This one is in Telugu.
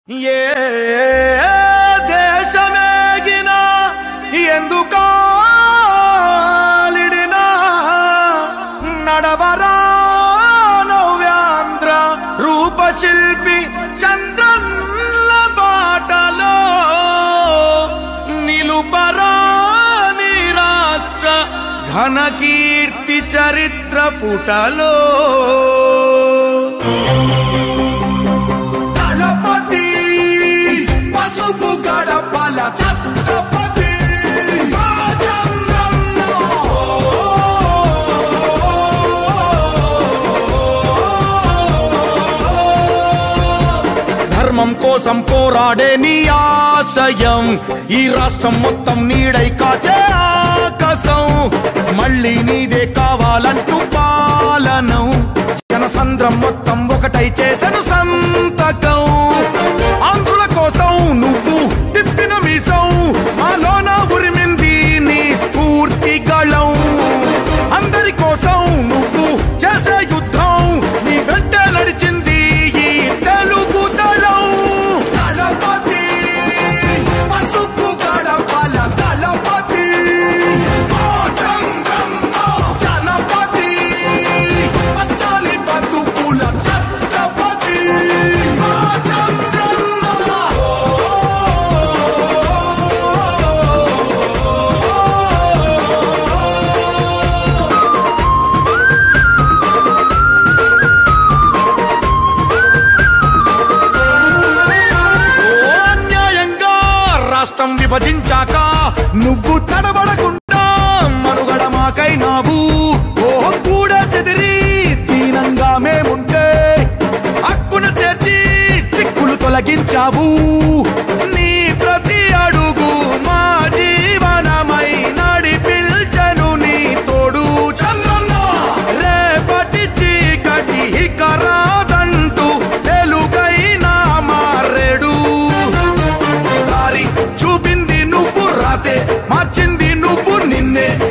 ఏ దేశమేగిన ఎందుకాలిడినా నడవరా నవ్యాంధ్ర రూపశిల్పి చంద్రన్న బాటలో నిలుపరా నీ రాష్ట్ర ఘన కీర్తి చరిత్ర పుటలో దళపతి పసుపు గడపల ఛత్రపతి రాజంగంలో. ధర్మం కోసం పోరాడే నీ ఆశయం ఈ రాష్ట్రం మొత్తం నీడై కాచే ఆకాశం మళ్ళీ నీదే కావాలంటూ పాలనం జనసంద్రం మొత్తం ఒకటై చేసెను సంతకం ఆంధ్రుల కోసం నువ్వు తిప్పిన మీసం మాలోన ఉరిమింది నీ స్ఫూర్తి గళం అందరి కోసం నువ్వు చేసే యుద్ధం నీ వెంటే నడిచింది ఈ తెలుగు దళం దళపతి పసుపు గడపల దళపతి మోచంగంలో జనపతి పచ్చని బతుకుల ఛత్రపతి మోచంగంలో. ఓ అన్యాయంగా రాష్ట్రం విభజించాక నువ్వు తడబడకుండా మనుగడ మాకైనావు ఓ కూడా చెదిరి దీనంగా మేముంటే హక్కున చేర్చి చిక్కులు తొలగించావు నీ ప్రతి అడుగు మా జీవనమై నడిపిల్చను నీ తోడు చంద్రన్న రేపటి చీకటి ఇక రాదంటూ తెలుగైనా మారేడు దారి చూపింది నువ్వు రాతే మార్చింది నువ్వు నిన్నే